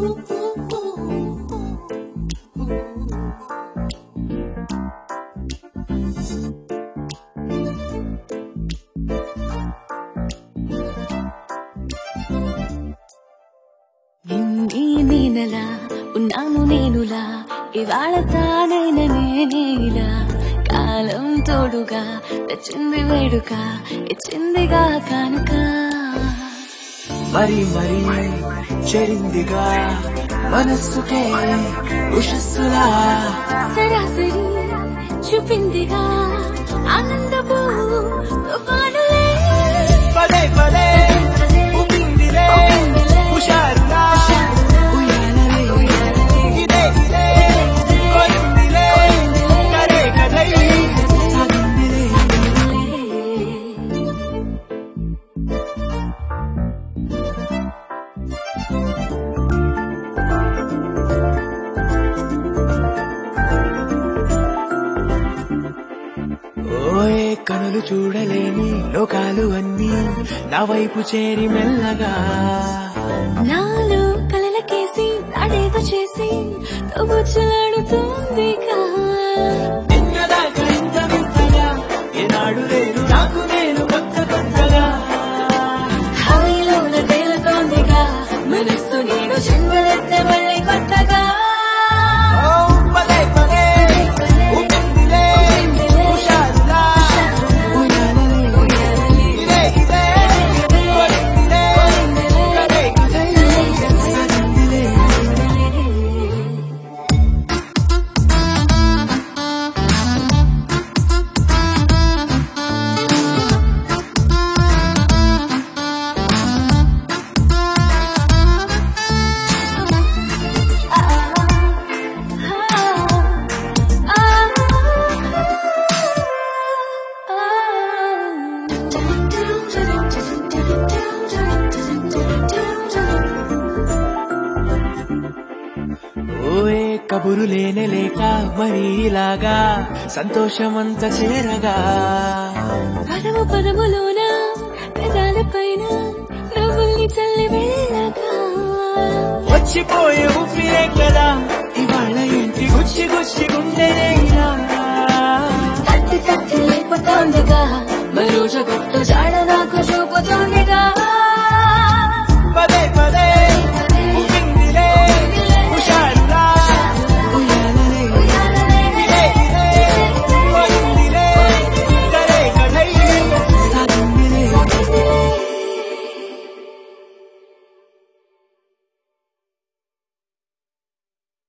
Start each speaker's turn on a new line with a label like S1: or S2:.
S1: నింగి నేనలా ఉన్నాను నేనులా ఇవాళ తానైన నేనేలా కాలం తోడుగా తెచ్చింది వేడుక ఇచ్చిందిగా కానుక
S2: మరి మరి చెరిందిగా మనస్సుకే ఉషస్సులా
S1: సరాసరి చూపిందిగా ఆనందపు తుఫానులే
S2: పదే పదే ఊపిందిలే హుషారులా ఉయ్యాలలే ఇదే ఇదే కొరిందిలే కదే కదై సాగిందిలే ఓయే కనులు చూడలేని లోకాలు అన్నీ నా వైపు చేరి మెల్లగా
S1: నాలో కలలకేసి నాడేదో చేసి తవ్వులాడుతుందిగా
S2: నిన్నదాకా ఇంత వింతగా ఏనాడు లేదు నాకు నేను కొత్త కొత్తగా
S1: హాయిలోన తేలుతోందిగా మనస్సు నేను చెందలెత్తే మళ్ళీ కొత్తగా
S2: ఓ పదే పదే ఊపిందిలే హుషారులా ఉయ్యాలలే ఇదే ఇదే కొరిందిలే కదే కదే సాగిందిలే ఓయే కబురు లేనే లేక మరి ఇలాగా సంతోషమంత చేరగా
S1: పదము పదములోన పెదాల పైన నవ్వుల్ని చల్లి వెళ్ళగా
S2: వచ్చిపోయే ఊపిరే కదా ఇవాళ ఏంటి గుచ్చి గుచ్చి గుండెనే ఇలా
S1: తట్టి తట్టి లేపుతోందిగా మరో జగత్తు